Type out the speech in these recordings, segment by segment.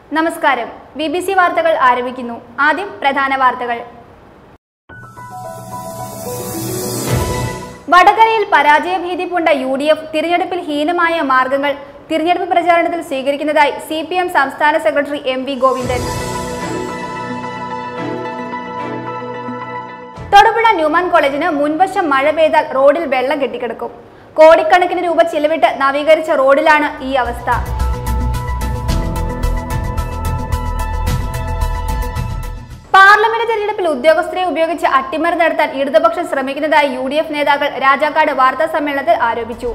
നമസ്കാരം B B C വാർത്തകൾ ആരംഭിക്കുന്നു ആദ്യം പ്രധാന വാർത്തകൾ വടകരയിൽ പരാജയഭീതി പൂണ്ട യു ഡി എഫ് തിരഞ്ഞെടുപ്പിൽ ഹീനമായ മാർഗങ്ങൾ തിരഞ്ഞെടുപ്പ് പ്രചാരണത്തിൽ സ്വീകരിക്കുന്നതായി സി പി എം സംസ്ഥാന secretary M V Govindan Thodupuzha Newman കോളേജിന് മുൻവശം മഴ പെയ്താൽ റോഡിൽ വെള്ളം കെട്ടിക്കിടക്കും കോടിക്കണക്കിന് രൂപ ചിലവിട്ട് നവീകരിച്ച റോഡിലാണ് ഈ അവസ്ഥ പാർലമെന്റ് തെരഞ്ഞെടുപ്പിൽ ഉദ്യോഗസ്ഥരെ ഉപയോഗിച്ച് അട്ടിമറി നടത്താൻ ഇടതുപക്ഷം ശ്രമിക്കുന്നതായി യു ഡി എഫ് നേതാക്കൾ രാജാക്കാട് വാർത്താ സമ്മേളനത്തിൽ ആരോപിച്ചു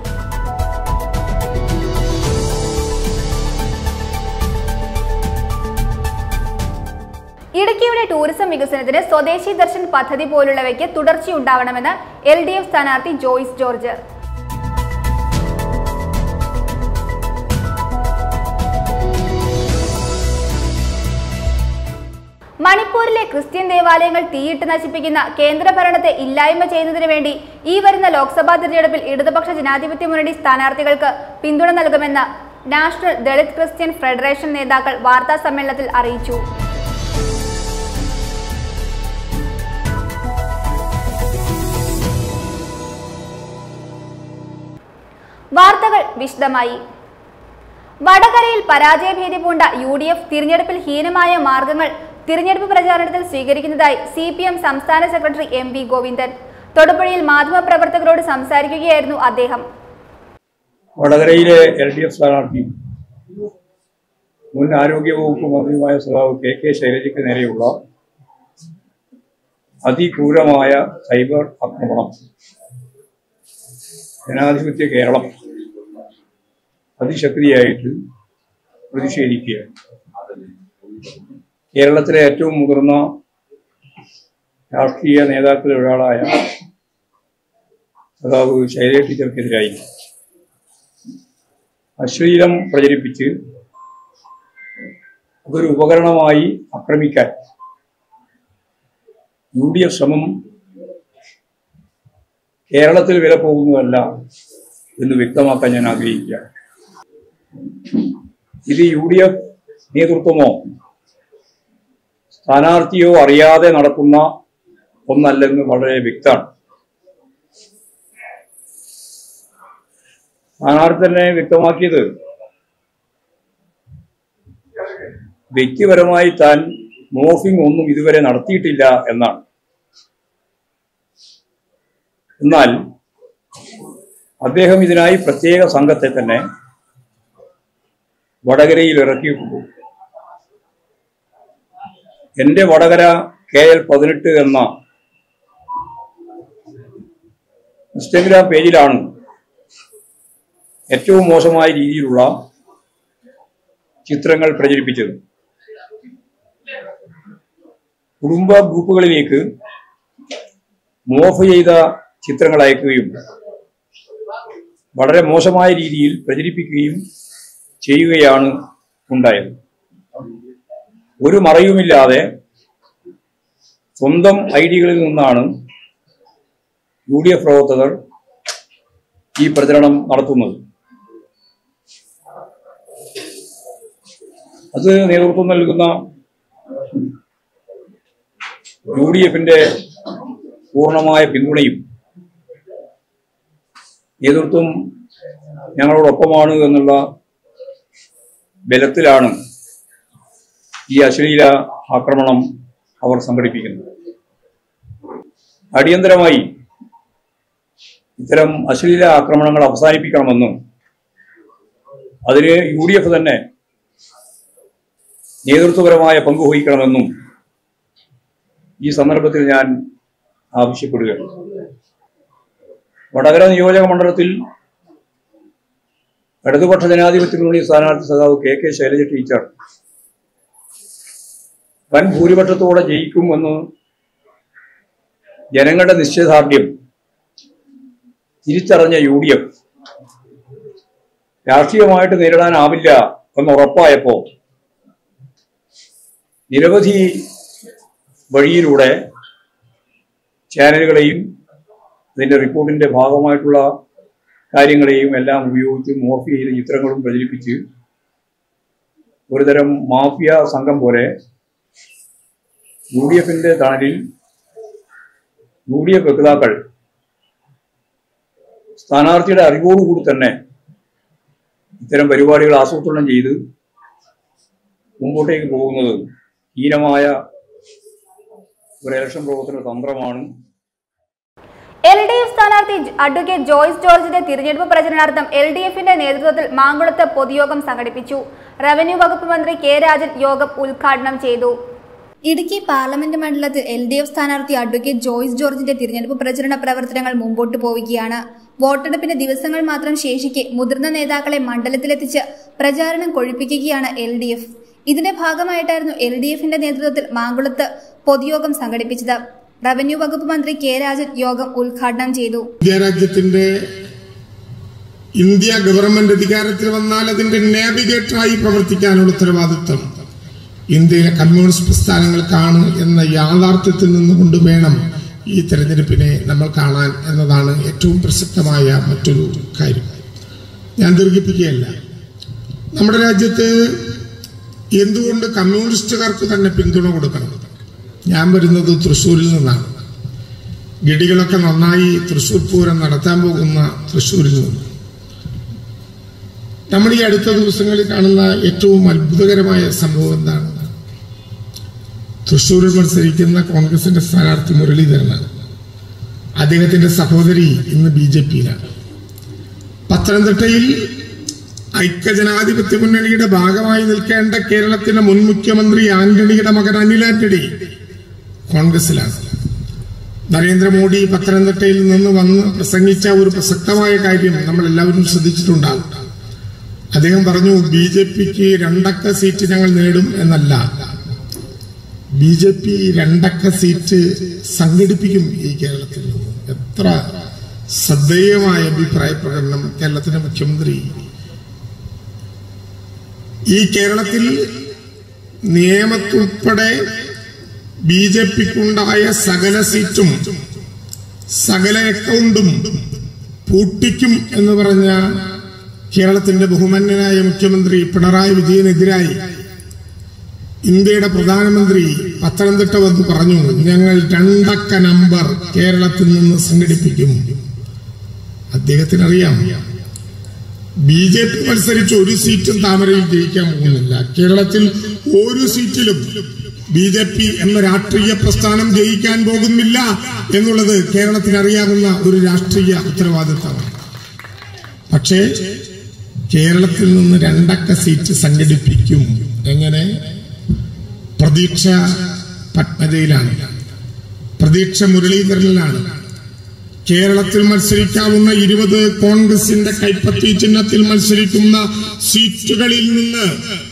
ഇടുക്കിയുടെ ടൂറിസം വികസനത്തിന് സ്വദേശി ദർശൻ പദ്ധതി പോലുള്ളവയ്ക്ക് തുടർച്ചയുണ്ടാവണമെന്ന് എൽ ഡി എഫ് സ്ഥാനാർത്ഥി ജോയ്സ് ജോർജ് മണിപ്പൂരിലെ ക്രിസ്ത്യൻ ദേവാലയങ്ങൾ തീയിട്ട് നശിപ്പിക്കുന്ന കേന്ദ്ര ഭരണത്തെ ഇല്ലായ്മ ചെയ്യുന്നതിന് വേണ്ടി ഈ വരുന്ന ലോക്സഭാ തിരഞ്ഞെടുപ്പിൽ ഇടതുപക്ഷ ജനാധിപത്യ മുന്നണി സ്ഥാനാർത്ഥികൾക്ക് പിന്തുണ നൽകുമെന്ന് നാഷണൽ ദളിത് ക്രിസ്ത്യൻ ഫെഡറേഷൻ നേതാക്കൾ വാർത്താ സമ്മേളനത്തിൽ അറിയിച്ചു വാർത്തകൾ വിശദമായി വടകരയിൽ പരാജയഭീതി പൂണ്ട യു ഡി എഫ് തിരഞ്ഞെടുപ്പിൽ ഹീനമായ മാർഗങ്ങൾ തിരഞ്ഞെടുപ്പ് പ്രചാരണത്തിൽ സ്വീകരിക്കുന്നതായി സി പി എം സംസ്ഥാന സെക്രട്ടറി എം വി ഗോവിന്ദൻ തൊടുപുഴയിൽ മാധ്യമപ്രവർത്തകരോട് സംസാരിക്കുകയായിരുന്നു അദ്ദേഹം വടകരയിലെ എൽ ഡി എഫ് സ്ഥാനാർത്ഥി മുൻ ആരോഗ്യവകുപ്പ് മന്ത്രിയുമായ സഖാവ് കെ കെ ശൈലജയ്ക്ക് നേരെയുള്ള അതിക്രൂരമായ സൈബർ ആക്രമണം ജനാധിപത്യ കേരളം അതിശക്തിയായിട്ട് പ്രതിഷേധിക്കുകയാണ് കേരളത്തിലെ ഏറ്റവും മുതിർന്ന രാഷ്ട്രീയ നേതാക്കളിൽ ഒരാളായ സഖാവ് ശൈലജ ടീച്ചർക്കെതിരായി അശ്ലീലം പ്രചരിപ്പിച്ച് അതൊരു ഉപകരണമായി ആക്രമിക്കാൻ യു ഡി എഫ് ശ്രമം കേരളത്തിൽ വില പോകുന്നതല്ല എന്ന് വ്യക്തമാക്കാൻ ഞാൻ ആഗ്രഹിക്കുകയാണ് ഇത് യു ഡി എഫ് നേതൃത്വമോ സ്ഥാനാർത്ഥിയോ അറിയാതെ നടക്കുന്ന ഒന്നല്ലെന്ന് വളരെ വ്യക്തമാണ് സ്ഥാനാർത്ഥി തന്നെ വ്യക്തമാക്കിയത് വ്യക്തിപരമായി താൻ മോഫിംഗ് ഒന്നും ഇതുവരെ നടത്തിയിട്ടില്ല എന്നാണ് എന്നാൽ അദ്ദേഹം ഇതിനായി പ്രത്യേക സംഘത്തെ തന്നെ വടകരയിൽ ഇറക്കിയിട്ടുണ്ട് എന്റെ വടകര കെ എൽ പതിനെട്ട് എന്ന ഇൻസ്റ്റഗ്രാം പേജിലാണ് ഏറ്റവും മോശമായ രീതിയിലുള്ള ചിത്രങ്ങൾ പ്രചരിപ്പിച്ചത് കുടുംബ ഗ്രൂപ്പുകളിലേക്ക് മോഫ് ചെയ്ത ചിത്രങ്ങൾ അയക്കുകയും വളരെ മോശമായ രീതിയിൽ പ്രചരിപ്പിക്കുകയും ചെയ്യുകയാണ് ഉണ്ടായത് ഒരു മറയുമില്ലാതെ സ്വന്തം ഐഡിയകളിൽ നിന്നാണ് യു ഡി എഫ് പ്രവർത്തകർ ഈ പ്രചരണം നടത്തുന്നത് അത് നേതൃത്വം നൽകുന്ന യു ഡി എഫിന്റെ പൂർണ്ണമായ പിന്തുണയും നേതൃത്വം ഞങ്ങളോടൊപ്പമാണ് എന്നുള്ള ബലത്തിലാണ് ഈ അശ്ലീല ആക്രമണം അവർ സംഘടിപ്പിക്കുന്നത് അടിയന്തരമായി ഇത്തരം അശ്ലീല ആക്രമണങ്ങൾ അവസാനിപ്പിക്കണമെന്നും അതിന് യു ഡി എഫ് തന്നെ നേതൃത്വപരമായ പങ്ക് വഹിക്കണമെന്നും ഈ സന്ദർഭത്തിൽ ഞാൻ ആവശ്യപ്പെടുകയാണ് വടകര നിയോജക മണ്ഡലത്തിൽ ഇടതുപക്ഷ ജനാധിപത്യ മുന്നണി സ്ഥാനാർത്ഥി സഖാവ് കെ കെ ശൈലജ ടീച്ചർ വൻ ഭൂരിപക്ഷത്തോടെ ജയിക്കുമെന്ന് ജനങ്ങളുടെ നിശ്ചയദാർഢ്യം തിരിച്ചറിഞ്ഞ യു ഡി എഫ് രാഷ്ട്രീയമായിട്ട് നേരിടാനാവില്ല എന്ന് ഉറപ്പായപ്പോ നിരവധി വഴിയിലൂടെ ചാനലുകളെയും ഇതിന്റെ റിപ്പോർട്ടിന്റെ ഭാഗമായിട്ടുള്ള കാര്യങ്ങളെയും എല്ലാം ഉപയോഗിച്ച് മോർഫ് ചെയ്ത ചിത്രങ്ങളും പ്രചരിപ്പിച്ച് ഒരുതരം മാഫിയ സംഘം പോലെ യു ഡി എഫിന്റെ തണലിൽ യു ഡി എഫ് വക്താക്കൾ സ്ഥാനാർത്ഥിയുടെ അറിവോടുകൂടി തന്നെ ഇത്തരം പരിപാടികൾ ആസൂത്രണം ചെയ്ത് മുമ്പോട്ടേക്ക് പോകുന്നത് ഹീനമായ ഒരു ഇലക്ഷൻ പ്രവർത്തന തന്ത്രമാണ് എൽ ഡി എഫ് സ്ഥാനാർത്ഥി അഡ്വക്കേറ്റ് ജോയ്സ് ജോർജിന്റെ തിരഞ്ഞെടുപ്പ് പ്രചരണാർത്ഥം എൽ ഡി എഫിന്റെ നേതൃത്വത്തിൽ മാങ്കുളത്ത് പൊതുയോഗം സംഘടിപ്പിച്ചു റവന്യൂ വകുപ്പ് മന്ത്രി കെ രാജൻ യോഗം ഉദ്ഘാടനം ചെയ്തു ഇടുക്കി പാർലമെന്റ് മണ്ഡലത്തിൽ എൽ ഡി എഫ് സ്ഥാനാർത്ഥി അഡ്വക്കേറ്റ് ജോയ്സ് ജോർജിന്റെ തിരഞ്ഞെടുപ്പ് പ്രചരണ പ്രവർത്തനങ്ങൾ മുമ്പോട്ട് പോവുകയാണ് വോട്ടെടുപ്പിന് ദിവസങ്ങൾ മാത്രം ശേഷിക്കെ മുതിർന്ന നേതാക്കളെ മണ്ഡലത്തിലെത്തിച്ച് പ്രചാരണം കൊഴിപ്പിക്കുകയാണ് എൽ ഡി എഫ് ഇതിന്റെ ഭാഗമായിട്ടായിരുന്നു എൽ ഡി എഫിന്റെ നേതൃത്വത്തിൽ മാങ്കുളത്ത് പൊതുയോഗം സംഘടിപ്പിച്ചത് റവന്യൂ വകുപ്പ് മന്ത്രി കെ രാജൻ യോഗം ഉദ്ഘാടനം ചെയ്തു ഇന്ത്യ രാജ്യത്തിന്റെ ഇന്ത്യ ഗവൺമെന്റ് അധികാരത്തിൽ വന്നാൽ അതിന്റെ നാവിഗേറ്ററായി പ്രവർത്തിക്കാനുള്ള ഉത്തരവാദിത്വം ഇന്ത്യയിലെ കമ്മ്യൂണിസ്റ്റ് പ്രസ്ഥാനങ്ങൾക്കാണ് എന്ന യാഥാർത്ഥ്യത്തിൽ നിന്നുകൊണ്ട് വേണം ഈ തെരഞ്ഞെടുപ്പിനെ നമ്മൾ കാണാൻ എന്നതാണ് ഏറ്റവും പ്രസക്തമായ മറ്റൊരു കാര്യം ഞാൻ ദീർഘിപ്പിക്കുകയല്ല നമ്മുടെ രാജ്യത്ത് എന്തുകൊണ്ട് കമ്മ്യൂണിസ്റ്റുകാർക്ക് തന്നെ പിന്തുണ കൊടുക്കണം ഞാൻ വരുന്നത് തൃശ്ശൂരിൽ നിന്നാണ് ഗഡികളൊക്കെ നന്നായി തൃശ്ശൂർ പൂരം നടത്താൻ പോകുന്ന തൃശ്ശൂരിൽ നിന്ന് നമ്മൾ ഈ അടുത്ത ദിവസങ്ങളിൽ കാണുന്ന ഏറ്റവും അത്ഭുതകരമായ സംഭവം എന്താണ് തൃശ്ശൂരിൽ മത്സരിക്കുന്ന കോൺഗ്രസിന്റെ സ്ഥാനാർത്ഥി മുരളീധരനാണ് അദ്ദേഹത്തിന്റെ സഹോദരി ഇന്ന് ബി ജെ പിയിലാണ് പത്തനംതിട്ടയിൽ ഐക്യജനാധിപത്യ മുന്നണിയുടെ ഭാഗമായി നിൽക്കേണ്ട കേരളത്തിന്റെ മുൻ മുഖ്യമന്ത്രി ആന്റണിയുടെ മകൻ അനിൽ ആന്റണി കോൺഗ്രസിലാണ് നരേന്ദ്രമോദി പത്തനംതിട്ടയിൽ നിന്ന് വന്ന് പ്രസംഗിച്ച ഒരു പ്രസക്തമായ കാര്യം നമ്മൾ എല്ലാവരും ശ്രദ്ധിച്ചിട്ടുണ്ടാകും അദ്ദേഹം പറഞ്ഞു ബി ജെ പിക്ക് രണ്ടക്ക സീറ്റ് ഞങ്ങൾ നേടും എന്നല്ല ബി ജെ പി രണ്ടക്ക സീറ്റ് സംഘടിപ്പിക്കും ഈ കേരളത്തിൽ നിന്ന് എത്ര ശ്രദ്ധേയമായ അഭിപ്രായ പ്രകടനം കേരളത്തിന്റെ മുഖ്യമന്ത്രി ഈ കേരളത്തിൽ നിയമത്തുൾപ്പെടെ ബി ജെ പിക്കുണ്ടായ സകല സീറ്റും സകല അക്കൗണ്ടും പൂട്ടിക്കും എന്ന് പറഞ്ഞ കേരളത്തിന്റെ ബഹുമാന്യനായ മുഖ്യമന്ത്രി പിണറായി വിജയനെതിരായി ഇന്ത്യയുടെ പ്രധാനമന്ത്രി പത്തനംതിട്ട വന്ന് പറഞ്ഞു ഞങ്ങൾ രണ്ടക്ക നമ്പർ കേരളത്തിൽ നിന്ന് സംഘടിപ്പിക്കും അദ്ദേഹത്തിനറിയാം ബി ജെ പി മത്സരിച്ച് ഒരു സീറ്റും താമരയിൽ ജയിക്കാൻ പോകുന്നില്ല കേരളത്തിൽ ഒരു സീറ്റിലും ബി ജെ പി എന്ന രാഷ്ട്രീയ പ്രസ്ഥാനം ജയിക്കാൻ പോകുന്നില്ല എന്നുള്ളത് കേരളത്തിന് അറിയാവുന്ന ഒരു രാഷ്ട്രീയ ഉത്തരവാദിത്തമാണ് പക്ഷേ കേരളത്തിൽ നിന്ന് രണ്ടക്ക സീറ്റ് സംഘടിപ്പിക്കും എങ്ങനെ പ്രതീക്ഷ പത്മജയിലാണ് പ്രതീക്ഷ മുരളീധരനിലാണ് കേരളത്തിൽ മത്സരിക്കാവുന്ന ഇരുപത് കോൺഗ്രസിന്റെ കൈപ്പത്തി ചിഹ്നത്തിൽ മത്സരിക്കുന്ന സീറ്റുകളിൽ നിന്ന്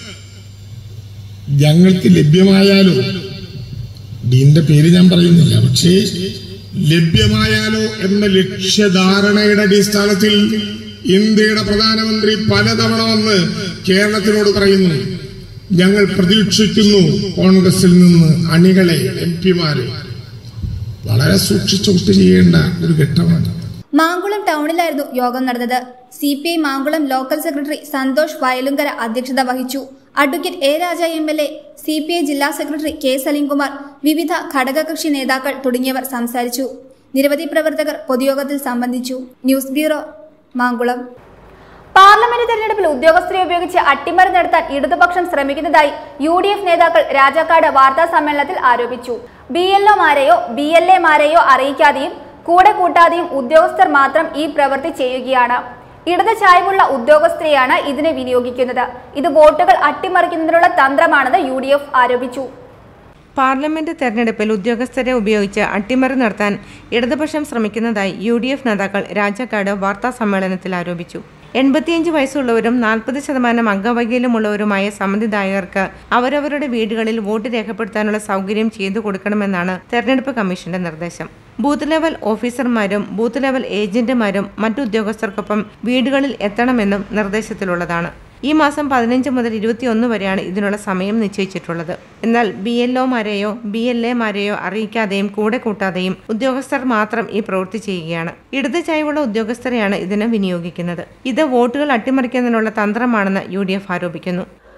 ഞങ്ങൾക്ക് ലഭ്യമായാലോ ഡീന്റെ പേര് ഞാൻ പറയുന്നില്ല പക്ഷേ ലഭ്യമായാലോ എന്ന ലക്ഷ്യധാരണയുടെ അടിസ്ഥാനത്തിൽ ഇന്ത്യയുടെ പ്രധാനമന്ത്രി പലതവണ വന്ന് കേരളത്തിനോട് പറയുന്നു ഞങ്ങൾ പ്രതീക്ഷിക്കുന്നു കോൺഗ്രസിൽ നിന്ന് അണികളെ എം പിമാരെ വളരെ സൂക്ഷിച്ചു വോട്ട് ചെയ്യേണ്ട ഒരു ഘട്ടമാണ് മാങ്കുളം ടൗണിലായിരുന്നു യോഗം നടന്നത് C P I Mankulam local secretary Santhosh Vayalunkara അധ്യക്ഷത വഹിച്ചു advocate A Raja M L A C P I ജില്ലാ സെക്രട്ടറി കെ സലീംകുമാർ വിവിധ ഘടകകക്ഷി നേതാക്കൾ തുടങ്ങിയവർ സംസാരിച്ചു നിരവധി പ്രവർത്തകർ പൊതുയോഗത്തിൽ സംബന്ധിച്ചു ന്യൂസ് ബ്യൂറോ മാങ്കുളം പാർലമെന്റ് തെരഞ്ഞെടുപ്പിൽ ഉദ്യോഗസ്ഥരെ ഉപയോഗിച്ച് അട്ടിമറി നടത്താൻ ഇടതുപക്ഷം ശ്രമിക്കുന്നതായി യു ഡി എഫ് നേതാക്കൾ രാജാക്കാട് വാർത്താ സമ്മേളനത്തിൽ ആരോപിച്ചു ബി എൽ ഒമാരെയോ ബി എൽ എമാരെയോ അറിയിക്കാതെയും കൂടെ കൂട്ടാതെയും ഉദ്യോഗസ്ഥർ മാത്രം ഈ പ്രവൃത്തി ചെയ്യുകയാണ് ഇടത് ചായ്വുള്ള ഉദ്യോഗസ്ഥരെയാണ് ഇതിന് വിനിയോഗിക്കുന്നത് ഇത് വോട്ടുകൾ അട്ടിമറിക്കുന്നതിനുള്ള തന്ത്രമാണെന്ന് യു ആരോപിച്ചു പാർലമെന്റ് തെരഞ്ഞെടുപ്പിൽ ഉദ്യോഗസ്ഥരെ ഉപയോഗിച്ച് അട്ടിമറി നടത്താൻ ഇടതുപക്ഷം ശ്രമിക്കുന്നതായി യു ഡി എഫ് നേതാക്കൾ രാജാക്കാട് വാർത്താ സമ്മേളനത്തിൽ ആരോപിച്ചു എൺപത്തിയഞ്ച് വയസ്സുള്ളവരും നാൽപ്പത് ശതമാനം അംഗവൈകല്യമുള്ളവരുമായ സമ്മതിദായകർക്ക് അവരവരുടെ വീടുകളിൽ വോട്ട് രേഖപ്പെടുത്താനുള്ള സൗകര്യം ചെയ്തു കൊടുക്കണമെന്നാണ് തെരഞ്ഞെടുപ്പ് കമ്മീഷന്റെ നിർദ്ദേശം ബൂത്ത് ലെവൽ ഓഫീസർമാരും ബൂത്ത് ലെവൽ ഏജന്റുമാരും മറ്റു ഉദ്യോഗസ്ഥർക്കൊപ്പം വീടുകളിൽ എത്തണമെന്നും നിർദ്ദേശത്തിലുള്ളതാണ് ഈ മാസം പതിനഞ്ച് മുതൽ ഇരുപത്തിയൊന്ന് വരെയാണ് ഇതിനുള്ള സമയം നിശ്ചയിച്ചിട്ടുള്ളത് എന്നാൽ ബി എൽ ഒമാരെയോ ബി എൽ എമാരെയോ അറിയിക്കാതെയും കൂടെ കൂട്ടാതെയും ഉദ്യോഗസ്ഥർ മാത്രം ഈ പ്രവൃത്തി ചെയ്യുകയാണ് ഇടത് ചായ്വുള്ള ഉദ്യോഗസ്ഥരെയാണ് ഇതിന് വിനിയോഗിക്കുന്നത് ഇത് വോട്ടുകൾ അട്ടിമറിക്കുന്നതിനുള്ള തന്ത്രമാണെന്ന് യു ആരോപിക്കുന്നു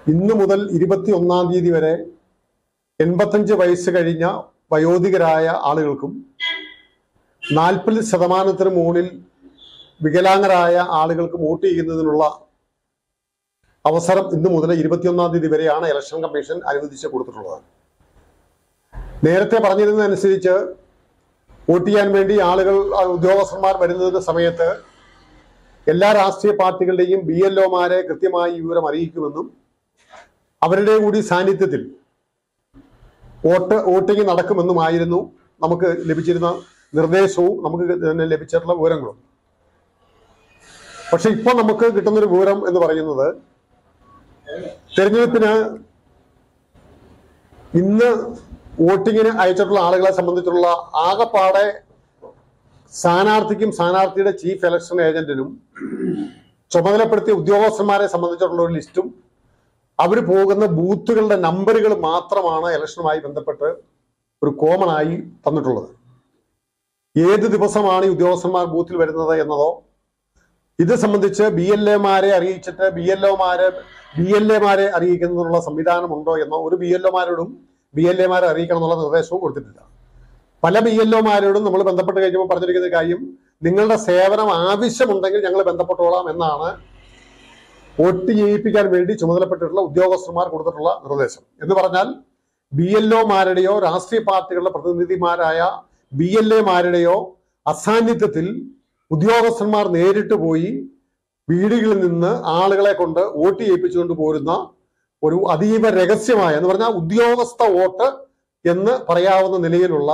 ഇന്ന് മുതൽ ഇരുപത്തി ഒന്നാം തീയതി വരെ എൺപത്തഞ്ച് വയസ്സ് കഴിഞ്ഞ വയോധികരായ ആളുകൾക്കും നാൽപ്പത് ശതമാനത്തിന് മുകളിൽ വികലാംഗരായ ആളുകൾക്ക് വോട്ട് ചെയ്യുന്നതിനുള്ള അവസരം ഇന്ന് മുതൽ ഇരുപത്തിയൊന്നാം തീയതി വരെയാണ് ഇലക്ഷൻ കമ്മീഷൻ അനുവദിച്ച് കൊടുത്തിട്ടുള്ളത് നേരത്തെ പറഞ്ഞിരുന്നതനുസരിച്ച് വോട്ട് ചെയ്യാൻ വേണ്ടി ആളുകൾ ആ, ഉദ്യോഗസ്ഥന്മാർ വരുന്നതിന് സമയത്ത് എല്ലാ രാഷ്ട്രീയ പാർട്ടികളുടെയും ബി എൽ ഒമാരെ കൃത്യമായി ഈ വിവരം അറിയിക്കുമെന്നും അവരുടെ കൂടി സാന്നിധ്യത്തിൽ വോട്ട് വോട്ടിംഗ് നടക്കുമെന്നുമായിരുന്നു നമുക്ക് ലഭിച്ചിരുന്ന നിർദ്ദേശവും നമുക്ക് തന്നെ ലഭിച്ചിട്ടുള്ള വിവരങ്ങളും പക്ഷെ ഇപ്പൊ നമുക്ക് കിട്ടുന്നൊരു വിവരം എന്ന് പറയുന്നത് തെരഞ്ഞെടുപ്പിന് ഇന്ന് വോട്ടിങ്ങിന് അയച്ചിട്ടുള്ള ആളുകളെ സംബന്ധിച്ചുള്ള ആകപ്പാടെ സ്ഥാനാർത്ഥിക്കും സ്ഥാനാർത്ഥിയുടെ ചീഫ് ഇലക്ഷൻ ഏജന്റിനും ചുമതലപ്പെടുത്തിയ ഉദ്യോഗസ്ഥന്മാരെ സംബന്ധിച്ചിട്ടുള്ള ഒരു ലിസ്റ്റും അവർ പോകുന്ന ബൂത്തുകളുടെ നമ്പറുകൾ മാത്രമാണ് ഇലക്ഷനുമായി ബന്ധപ്പെട്ട് ഒരു കോമൺ ആയി തന്നിട്ടുള്ളത് ഏത് ദിവസമാണ് ഈ ഉദ്യോഗസ്ഥന്മാർ ബൂത്തിൽ വരുന്നത് എന്നതോ ഇത് സംബന്ധിച്ച് ബി എൽ എമാരെ അറിയിച്ചിട്ട് ബി എൽ ഒമാരെ ബി എൽ എമാരെ അറിയിക്കുന്നതിനുള്ള സംവിധാനമുണ്ടോ എന്നോ ഒരു ബി എൽ ഒമാരോടും ബി എൽ എമാരെ അറിയിക്കണം എന്നുള്ള നിർദ്ദേശവും കൊടുത്തിട്ടില്ല പല ബി എൽ ഒമാരോടും നമ്മൾ ബന്ധപ്പെട്ട് കഴിഞ്ഞപ്പോൾ പറഞ്ഞിരിക്കുന്ന കാര്യം നിങ്ങളുടെ സേവനം ആവശ്യമുണ്ടെങ്കിൽ ഞങ്ങൾ ബന്ധപ്പെട്ടോളാം എന്നാണ് വോട്ട് ചെയ്യിപ്പിക്കാൻ വേണ്ടി ചുമതലപ്പെട്ടിട്ടുള്ള ഉദ്യോഗസ്ഥന്മാർ കൊടുത്തിട്ടുള്ള നിർദ്ദേശം എന്ന് പറഞ്ഞാൽ ബി എൽ ഒമാരുടെയോ രാഷ്ട്രീയ പാർട്ടികളുടെ പ്രതിനിധിമാരായ ബി എൽ എമാരുടെയോ അസാന്നിധ്യത്തിൽ ഉദ്യോഗസ്ഥന്മാർ നേരിട്ട് പോയി വീടുകളിൽ നിന്ന് ആളുകളെ കൊണ്ട് വോട്ട് ചെയ്യിപ്പിച്ചുകൊണ്ട് പോരുന്ന ഒരു അതീവ രഹസ്യമായ എന്ന് പറഞ്ഞാൽ ഉദ്യോഗസ്ഥ വോട്ട് എന്ന് പറയാവുന്ന നിലയിലുള്ള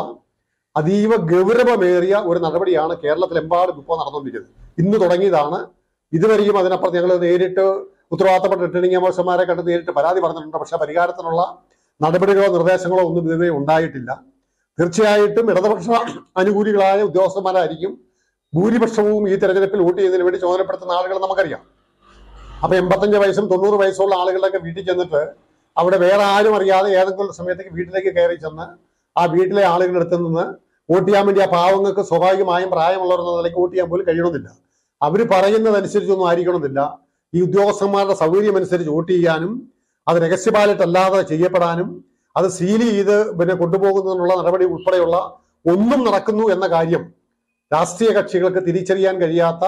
അതീവ ഗൗരവമേറിയ ഒരു നടപടിയാണ് കേരളത്തിലെമ്പാടും ഇപ്പോൾ നടന്നുകൊണ്ടിരിക്കുന്നത് ഇന്ന് തുടങ്ങിയതാണ് ഇതുവരെയും അതിനപ്പുറത്ത് ഞങ്ങൾ നേരിട്ട് ഉത്തരവാദിത്തപ്പെട്ട റിട്ടേണിംഗ് ഓഫീസർമാരെ കണ്ട് നേരിട്ട് പരാതി പറഞ്ഞിട്ടുണ്ട് പക്ഷെ പരിഹാരത്തിനുള്ള നടപടികളോ നിർദ്ദേശങ്ങളോ ഒന്നും ഇതുവരെ ഉണ്ടായിട്ടില്ല തീർച്ചയായിട്ടും ഇടതുപക്ഷ അനുകൂലികളായ ഉദ്യോഗസ്ഥന്മാരായിരിക്കും ഭൂരിപക്ഷവും ഈ തെരഞ്ഞെടുപ്പിൽ വോട്ട് ചെയ്യുന്നതിന് വേണ്ടി ചുമതലപ്പെടുത്തുന്ന ആളുകൾ നമുക്കറിയാം അപ്പൊ എൺപത്തഞ്ച് വയസ്സും തൊണ്ണൂറ് വയസ്സുള്ള ആളുകളുടെയൊക്കെ വീട്ടിൽ ചെന്നിട്ട് അവിടെ വേറെ ആരും അറിയാതെ ഏതെങ്കിലും സമയത്തേക്ക് വീട്ടിലേക്ക് കയറി ചെന്ന് ആ വീട്ടിലെ ആളുകളുടെ അടുത്ത് നിന്ന് വോട്ട് ചെയ്യാൻ വേണ്ടി ആ പാവങ്ങൾക്ക് സ്വാഭാവികമായും പ്രായമുള്ളവർ എന്ന നിലയ്ക്ക് വോട്ട് ചെയ്യാൻ പോലും കഴിയണമെന്നില്ല അവർ പറയുന്നതനുസരിച്ചൊന്നും ആയിരിക്കണമെന്നില്ല ഈ ഉദ്യോഗസ്ഥന്മാരുടെ സൗകര്യം അനുസരിച്ച് വോട്ട് ചെയ്യാനും അത് രഹസ്യ ബാലറ്റ് അല്ലാതെ ചെയ്യപ്പെടാനും അത് സീൽ ചെയ്ത് പിന്നെ കൊണ്ടുപോകുന്നതിനുള്ള നടപടി ഉൾപ്പെടെയുള്ള ഒന്നും നടക്കുന്നു എന്ന കാര്യം രാഷ്ട്രീയ കക്ഷികൾക്ക് തിരിച്ചറിയാൻ കഴിയാത്ത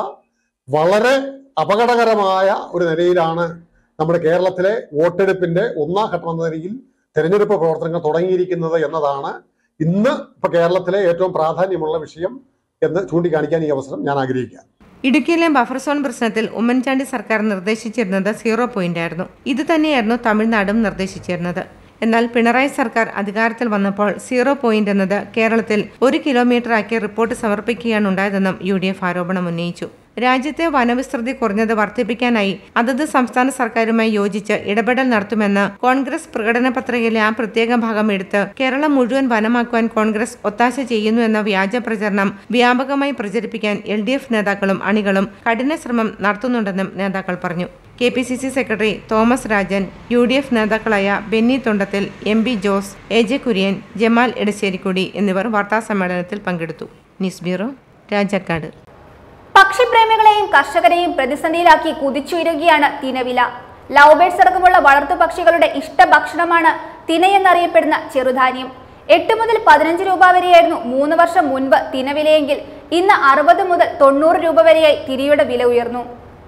വളരെ അപകടകരമായ ഒരു നിലയിലാണ് നമ്മുടെ കേരളത്തിലെ വോട്ടെടുപ്പിന്റെ ഒന്നാം ഘട്ടം എന്ന നിലയിൽ തെരഞ്ഞെടുപ്പ് പ്രവർത്തനങ്ങൾ തുടങ്ങിയിരിക്കുന്നത് എന്നതാണ് ഇന്ന് ഇപ്പൊ കേരളത്തിലെ ഏറ്റവും പ്രാധാന്യമുള്ള വിഷയം എന്ന് ചൂണ്ടിക്കാണിക്കാൻ ഈ അവസരം ഞാൻ ആഗ്രഹിക്കാം ഇടുക്കിയിലെ ബഫർ സോൺ പ്രശ്നത്തിൽ ഉമ്മൻചാണ്ടി സർക്കാർ നിർദ്ദേശിച്ചിരുന്നത് സീറോ പോയിന്റ് ആയിരുന്നു ഇത് തന്നെയായിരുന്നു തമിഴ്നാടും നിർദ്ദേശിച്ചിരുന്നത് എന്നാൽ പിണറായി സർക്കാർ അധികാരത്തിൽ വന്നപ്പോൾ സീറോ പോയിന്റ് എന്നത് കേരളത്തിൽ ഒരു കിലോമീറ്റർ ആക്കി റിപ്പോർട്ട് സമർപ്പിക്കുകയാണ് ഉണ്ടായതെന്നും യു ഡി എഫ് ആരോപണം ഉന്നയിച്ചു രാജ്യത്തെ വനവിസ്തൃതി കുറഞ്ഞത് വർദ്ധിപ്പിക്കാനായി അതത് സംസ്ഥാന സർക്കാരുമായി യോജിച്ച് ഇടപെടൽ നടത്തുമെന്ന് കോൺഗ്രസ് പ്രകടന പത്രികയിലെ ആ പ്രത്യേക ഭാഗം എടുത്ത് കേരളം മുഴുവൻ വനമാക്കുവാൻ കോൺഗ്രസ് ഒത്താശ ചെയ്യുന്നു എന്ന വ്യാജ പ്രചരണം വ്യാപകമായി പ്രചരിപ്പിക്കാൻ എൽ ഡി എഫ് നേതാക്കളും അണികളും കഠിന ശ്രമം നടത്തുന്നുണ്ടെന്നും നേതാക്കൾ പറഞ്ഞു K P C C secretary Thomas Rajan U D F നേതാക്കളായ Benny Thondathil M B Jose A J Kurian Jamal Edasserikudy എന്നിവർ വാർത്താസമ്മേളനത്തിൽ പങ്കെടുത്തു ന്യൂസ് ബ്യൂറോ രാജാക്കാട് പക്ഷിപ്രേമികളെയും കർഷകരെയും പ്രതിസന്ധിയിലാക്കി കുതിച്ചുയരുകയാണ് തിനവില ലവ് ബേഡ്സ് അടക്കമുള്ള വളർത്തുപക്ഷികളുടെ ഇഷ്ടഭക്ഷണമാണ് തിനയെന്നറിയപ്പെടുന്ന ചെറുധാന്യം എട്ട് മുതൽ പതിനഞ്ച് രൂപ വരെയായിരുന്നു മൂന്ന് വർഷം മുൻപ് തിനവിലയെങ്കിൽ ഇന്ന് അറുപത് മുതൽ തൊണ്ണൂറ് രൂപ വരെയായി തിരിയുടെ വില ഉയർന്നു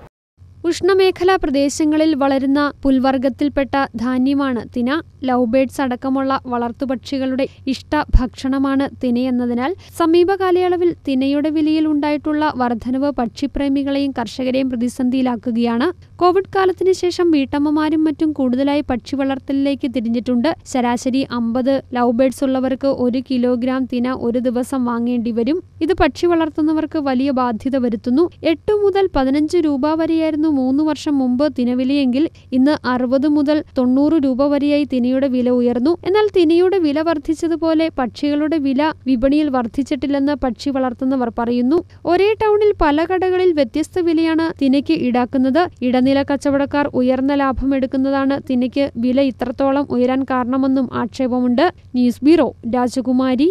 ഉഷ്ണമേഖലാ പ്രദേശങ്ങളിൽ വളരുന്ന പുൽവർഗത്തിൽപ്പെട്ട ധാന്യമാണ് തിന ലവ് ബേഡ്സ് അടക്കമുള്ള വളർത്തുപക്ഷികളുടെ ഇഷ്ട ഭക്ഷണമാണ് തിനയെന്നതിനാൽ സമീപ കാലയളവിൽ തിനയുടെ വിലയിൽ ഉണ്ടായിട്ടുള്ള വർധനവ് പക്ഷിപ്രേമികളെയും കർഷകരെയും പ്രതിസന്ധിയിലാക്കുകയാണ് കോവിഡ് കാലത്തിന് ശേഷം വീട്ടമ്മമാരും മറ്റും കൂടുതലായി പക്ഷി വളർത്തലിലേക്ക് തിരിഞ്ഞിട്ടുണ്ട് ശരാശരി അമ്പത് ലവ് ബേഡ്സ് ഉള്ളവർക്ക് ഒരു കിലോഗ്രാം തിന ഒരു ദിവസം വാങ്ങേണ്ടി വരും ഇത് പക്ഷി വളർത്തുന്നവർക്ക് വലിയ ബാധ്യത വരുത്തുന്നു എട്ട് മുതൽ പതിനഞ്ച് രൂപ വരെയായിരുന്നു മൂന്ന് വർഷം മുമ്പ് തിനവിലയെങ്കിൽ ഇന്ന് അറുപത് മുതൽ തൊണ്ണൂറ് രൂപ വരെയായി തിനയുടെ വില ഉയർന്നു എന്നാൽ തിനയുടെ വില വർദ്ധിച്ചതുപോലെ പക്ഷികളുടെ വില വിപണിയിൽ വർദ്ധിച്ചിട്ടില്ലെന്ന് പക്ഷി വളർത്തുന്നവർ പറയുന്നു ഒരേ ടൗണിൽ പല കടകളിൽ വ്യത്യസ്ത വിലയാണ് തിനയ്ക്ക് ഈടാക്കുന്നത് ഇടനില കച്ചവടക്കാർ ഉയർന്ന ലാഭം എടുക്കുന്നതാണ് തിനയ്ക്ക് വില ഇത്രത്തോളം ഉയരാൻ കാരണമെന്നും ആക്ഷേപമുണ്ട് ന്യൂസ് ബ്യൂറോ രാജകുമാരി